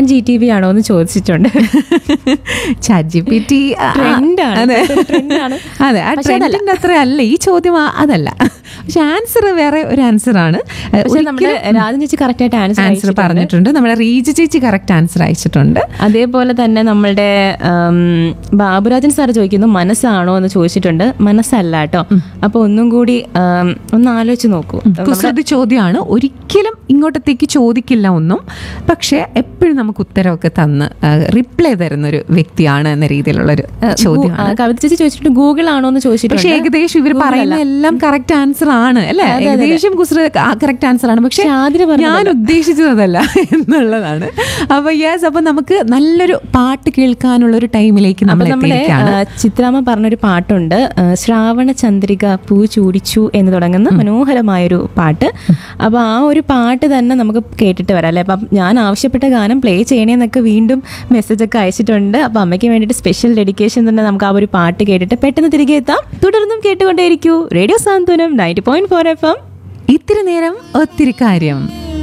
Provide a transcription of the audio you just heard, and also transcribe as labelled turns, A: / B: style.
A: G T V ആണോ എന്ന് ചോദിച്ചിട്ടുണ്ട്
B: chat G P T
A: Trend ആണ്.
B: അതെ
A: ഇപ്പോഴത്തെ trend ആണ്.
B: അതെ ആ
A: പക്ഷെ അതല്ല.
B: ട്രെൻഡിന്റെ അത്ര അല്ല ഈ ചോദ്യം ആ- അതല്ല പക്ഷെ ആൻസർ വേറെ ഒരു ആൻസർ ആണ്
A: പക്ഷെ നമ്മുടെ രാജൻ ചേച്ചി കറക്റ്റ് ആയിട്ട് ആൻസർ
B: ആൻസർ പറഞ്ഞിട്ടുണ്ട് നമ്മുടെ റീജ ചേച്ചി കറക്റ്റ് ആൻസർ അയച്ചിട്ടുണ്ട്
A: അതേപോലെ തന്നെ നമ്മളുടെ ഉം, ബാബുരാജൻ സാർ ചോദിക്കുന്നു മനസ്സാണോ എന്ന് ചോദിച്ചിട്ടുണ്ട് മനസ്സല്ല കേട്ടോ അപ്പൊ ഒന്നും കൂടി ഉം, ഒന്ന് ആലോചിച്ച് നോക്കൂ
B: കുസൃതി ചോദ്യമാണ് ഒരിക്കലും ഇങ്ങോട്ടത്തേക്ക് ചോദിക്കില്ല ഒന്നും പക്ഷെ എപ്പോഴും നമുക്ക് ഉത്തരവൊക്കെ തന്ന് റിപ്ലൈ തരുന്ന ഒരു വ്യക്തിയാണ് എന്ന രീതിയിലുള്ള ഒരു ചോദ്യമാണ്
A: ആ, കവിത ചേച്ചി ചോദിച്ചിട്ട് ഗൂഗിൾ ആണോ എന്ന്
B: പക്ഷെ
A: ചോദിച്ചിട്ടുണ്ട്
B: ഏകദേശം ഇവർ പറയുന്ന എല്ലാം കറക്റ്റ് ആൻസർ ആണ് അല്ലെ ഏകദേശം കുസൃ കറക്റ്റ് ആൻസർ ആണ് പക്ഷെ
A: പക്ഷെ ആതിര പറഞ്ഞതല്ല.
B: ഞാൻ ഉദ്ദേശിച്ചതല്ല എന്നുള്ളതാണ് അപ്പൊ യെസ് അപ്പൊ നമുക്ക് നല്ലൊരു പാട്ട് കേൾക്കാനുള്ള ഒരു ടൈമിലേക്ക്
A: അപ്പൊ
B: നമ്മൾ
A: നമ്മുടെ
B: എത്തിയിരിക്കുകയാണ്
A: ആ, ചിത്രാമ്മ പറഞ്ഞൊരു പാട്ടുണ്ട് ആ, ശ്രാവണ ചന്ദ്രിക പൂ ചൂടിച്ചു എന്ന് തുടങ്ങുന്ന മനോഹരമായൊരു പാട്ട് അപ്പൊ ആ ഒരു പാട്ട് തന്നെ നമുക്ക് കേട്ടിട്ട് വരാം അല്ലെ അപ്പം ഞാൻ ആവശ്യപ്പെട്ട ഗാനം പ്ലേ ചെയ്യണേന്നൊക്കെ വീണ്ടും മെസ്സേജ് ഒക്കെ അയച്ചിട്ടുണ്ട് അപ്പൊ അമ്മയ്ക്ക് വേണ്ടിയിട്ട് സ്പെഷ്യൽ ഡെഡിക്കേഷൻ തന്നെ നമുക്ക് ആ ഒരു പാട്ട് കേട്ടിട്ട് പെട്ടെന്ന് തിരികെ എത്താം തുടർന്നും കേട്ടുകൊണ്ടേയിരിക്കൂ radio Santhwanam ninety point four F M
B: ഇത്തിരി നേരം ഒത്തിരി കാര്യം